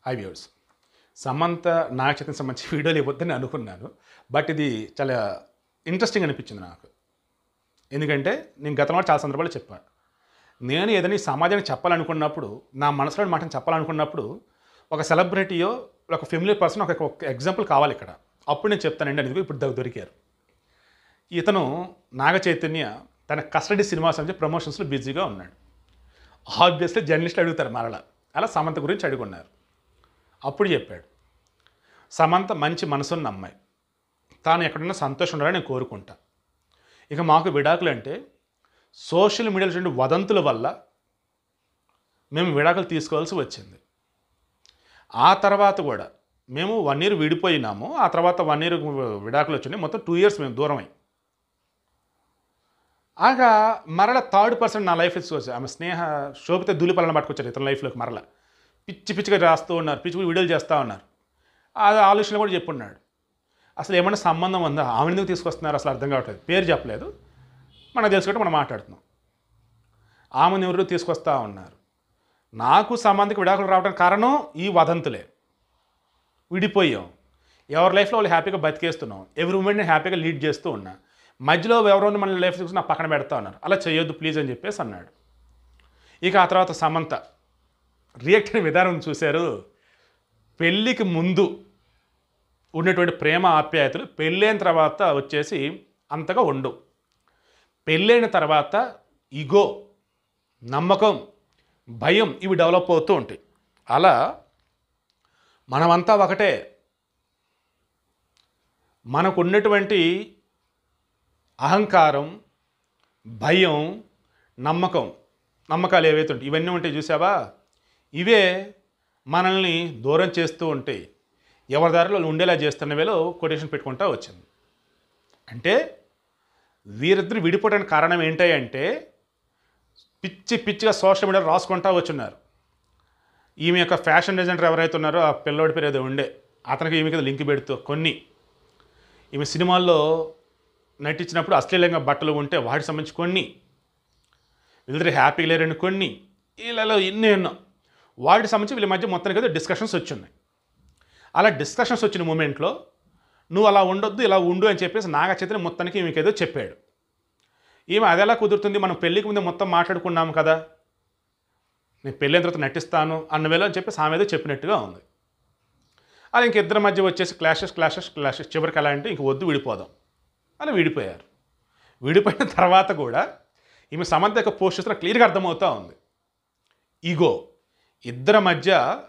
high viewers Samantha నాకు చేతికి సంబంధించి వీడియోలు ఇవ్వద్దని అనుకున్నాను బట్ ఇది చాలా ఇంట్రెస్టింగ్ అనిపించింది నాకు ఎందుకంటే నేను గతంలో చాలా సందర్భాలు చెప్పాను నేను ఏదైనా ఈ సమాజానికి చెప్పాలనుకున్నప్పుడు నా మనసులో మాటను చెప్పాలనుకున్నప్పుడు ఒక సెలబ్రిటీయో ఒక ఫెమిలీ పర్సన్ ఒక ఒక ఎగ్జాంపుల్ కావాలి ఇక్కడ అప్పుడు నేను చెప్తానండి అనేది ఇప్పుడు దొ- దొరికారు ఇతను నాగ చైతన్య తన కస్టడీ సినిమాస్ నుంచి ప్రమోషన్స్లో బిజీగా ఉన్నాడు ఆబ్వియస్లీ జర్నలిస్ట్ అడుగుతారు మరలా అలా సమంత గురించి అడుగున్నారు అప్పుడు చెప్పాడు సమంత మంచి మనసున్న అమ్మాయి తాను ఎక్కడున్నా సంతోషం ఉండాలని నేను కోరుకుంటా ఇక మాకు విడాకులు అంటే సోషల్ మీడియాలో చూడండి వదంతుల వల్ల మేము విడాకులు తీసుకోవాల్సి వచ్చింది ఆ తర్వాత కూడా మేము వన్ ఇయర్ విడిపోయినాము ఆ తర్వాత వన్ ఇయర్ విడాకులు వచ్చినాయి మొత్తం టూ ఇయర్స్ మేము దూరమై ఆగా మరల థర్డ్ పర్సన్ నా లైఫ్ వచ్చి ఆమె స్నేహ శోభిత దూలిపల్లని పట్టుకొచ్చారు ఇతని లైఫ్లోకి మరల పిచ్చి పిచ్చిగా రాస్తూ ఉన్నారు పిచ్చి పిచ్చి వీడియోలు చేస్తూ ఉన్నారు అది ఆలోచన కూడా చెప్పున్నాడు అసలు ఏమైనా సంబంధం ఉందా ఆమె ఎందుకు తీసుకొస్తున్నారు అసలు అర్థం కావట్లేదు పేరు చెప్పలేదు మనకు తెలుసుకుంటే మనం మాట్లాడుతున్నాం ఆమెను ఎవరు తీసుకొస్తా ఉన్నారు నాకు సంబంధికి విడాకులు రావడానికి కారణం ఈ వదంతులే విడిపోయాం ఎవరి లైఫ్లో వాళ్ళు హ్యాపీగా బతికేస్తున్నాం ఎవరి ఉమెన్ని హ్యాపీగా లీడ్ చేస్తూ ఉన్నా మధ్యలో ఎవరైనా మన లైఫ్ చూసి నా పక్కన పెడతా ఉన్నారు అలా చేయొద్దు ప్లీజ్ అని చెప్పేసి అన్నాడు ఇక ఆ తర్వాత సమంత రియాక్ట్ అయిన విధానం చూశారు పెళ్ళికి ముందు ఉన్నటువంటి ప్రేమ ఆప్యాయతలు పెళ్ళైన తర్వాత వచ్చేసి అంతగా ఉండవు పెళ్ళైన తర్వాత ఇగో నమ్మకం భయం ఇవి డెవలప్ అవుతూ ఉంటాయి అలా మనమంతా ఒకటే మనకున్నటువంటి అహంకారం భయం నమ్మకం నమ్మకాలు ఏవైతే ఉంటాయి ఇవన్నీ ఉంటాయి చూసావా ఇవే మనల్ని దూరం చేస్తూ ఉంటాయి ఎవరి దారిలో వాళ్ళు ఉండేలా చేస్తున్న వేలో కొటేషన్ పెట్టుకుంటా వచ్చింది అంటే వీరిద్దరు విడిపోవడానికి కారణం ఏంటి అంటే పిచ్చి పిచ్చిగా సోషల్ మీడియా రాసుకుంటా వచ్చున్నారు ఈమె యొక్క ఫ్యాషన్ డిజైనర్ ఎవరైతే ఉన్నారో ఆ పిల్లోడి పేరు ఏదో ఉండే అతనికి ఈమె కింద లింక్ పెడుతూ కొన్ని ఈమె సినిమాల్లో నటించినప్పుడు అశ్లీలంగా బట్టలు ఉంటే వాటికి సంబంధించి కొన్ని వీళ్ళిద్దరు హ్యాపీగా లేరని కొన్ని వీళ్ళలో ఎన్నో ఎన్నో వాటికి సంబంధించి వీళ్ళ మధ్య మొత్తానికి ఏదో డిస్కషన్స్ వచ్చున్నాయి అలా డిస్కషన్స్ వచ్చిన మూమెంట్లో నువ్వు అలా ఉండొద్దు ఇలా ఉండు అని చెప్పేసి నాగ చైతన్య మొత్తానికి ఈమెకి ఏదో చెప్పాడు ఈమె అది ఎలా కుదురుతుంది మనం పెళ్ళికి ముందే మొత్తం మాట్లాడుకున్నాము కదా నేను పెళ్ళైన తర్వాత నటిస్తాను అన్న వేళ అని చెప్పేసి ఆమె ఏదో చెప్పినట్టుగా ఉంది అలా ఇంక ఇద్దరి మధ్య వచ్చేసి క్లాషెస్ క్లాషెస్ క్లాషెస్ చివరికి ఎలా అంటే ఇంక వద్దు విడిపోదాం అలా విడిపోయారు విడిపోయిన తర్వాత కూడా ఈమె సమంత యొక్క పోస్ట్ చూస్తే క్లియర్గా అర్థమవుతూ ఉంది ఈగో ఇద్దరి మధ్య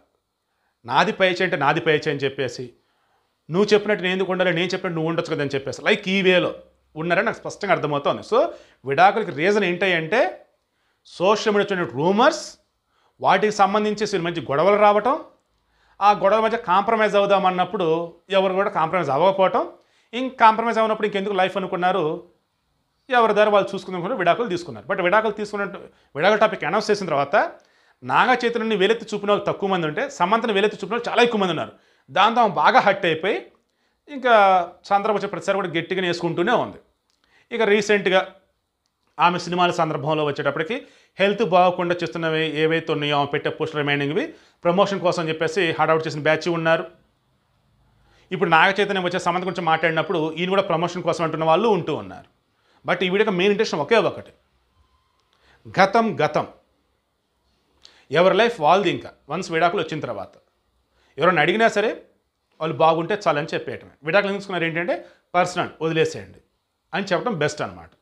నాది పైచే అంటే నాది పైచే అని చెప్పేసి నువ్వు చెప్పినట్టు నేను ఎందుకు ఉండాలి నేను చెప్పినట్టు నువ్వు ఉండొచ్చు కదా అని చెప్పేసి లైక్ ఈ వేలో ఉన్నారని నాకు స్పష్టంగా అర్థమవుతోంది సో విడాకులకి రీజన్ ఏంటి అంటే సోషల్ మీడియా వచ్చిన రూమర్స్ వాటికి సంబంధించి అసలు మంచి గొడవలు రావటం ఆ గొడవల మధ్య కాంప్రమైజ్ అవుదాం అన్నప్పుడు ఎవరు కూడా కాంప్రమైజ్ అవ్వకపోవటం ఇంక కాంప్రమైజ్ అవ్వనప్పుడు ఇంకెందుకు లైఫ్ అనుకున్నారు ఎవరి దారి వాళ్ళు చూసుకున్న విడాకులు తీసుకున్నారు బట్ విడాకులు తీసుకున్నట్టు విడాకుల టాపిక్ అనౌన్స్ చేసిన తర్వాత నాగా చైతన్యని వేలెత్తి చూపిన వాళ్ళు తక్కువ మంది ఉంటే సమంతని వేలెత్తి చూపిన వాళ్ళు చాలా ఎక్కువ మంది ఉన్నారు దాంతో ఆమె బాగా హట్ అయిపోయి ఇంకా సందర్భం వచ్చే ప్రతిసారి కూడా గట్టిగా వేసుకుంటూనే ఉంది ఇక రీసెంట్గా ఆమె సినిమాల సందర్భంలో వచ్చేటప్పటికి హెల్త్ బాగోకుండా చేస్తున్నవి ఏవైతే ఉన్నాయో ఆమె పెట్టే పోస్ట్ రిమైనింగ్వి ప్రమోషన్ కోసం చెప్పేసి హడావుట్ చేసిన బ్యాచ్ ఉన్నారు ఇప్పుడు నాగ చైతన్యం వచ్చే సమంత గురించి మాట్లాడినప్పుడు ఈయన కూడా ప్రమోషన్ కోసం అంటున్న వాళ్ళు ఉంటూ ఉన్నారు బట్ ఈ వీడియోకి మెయిన్ ఇంటెన్షన్ ఒకే ఒకటి గతం గతం ఎవరి లైఫ్ వాళ్ళది ఇంకా వన్స్ విడాకులు వచ్చిన తర్వాత ఎవరైనా అడిగినా సరే వాళ్ళు బాగుంటే చాలని చెప్పేయటమే విడాకులు తీసుకున్నారు ఏంటంటే పర్సనల్ వదిలేసేయండి అని చెప్పడం బెస్ట్ అనమాట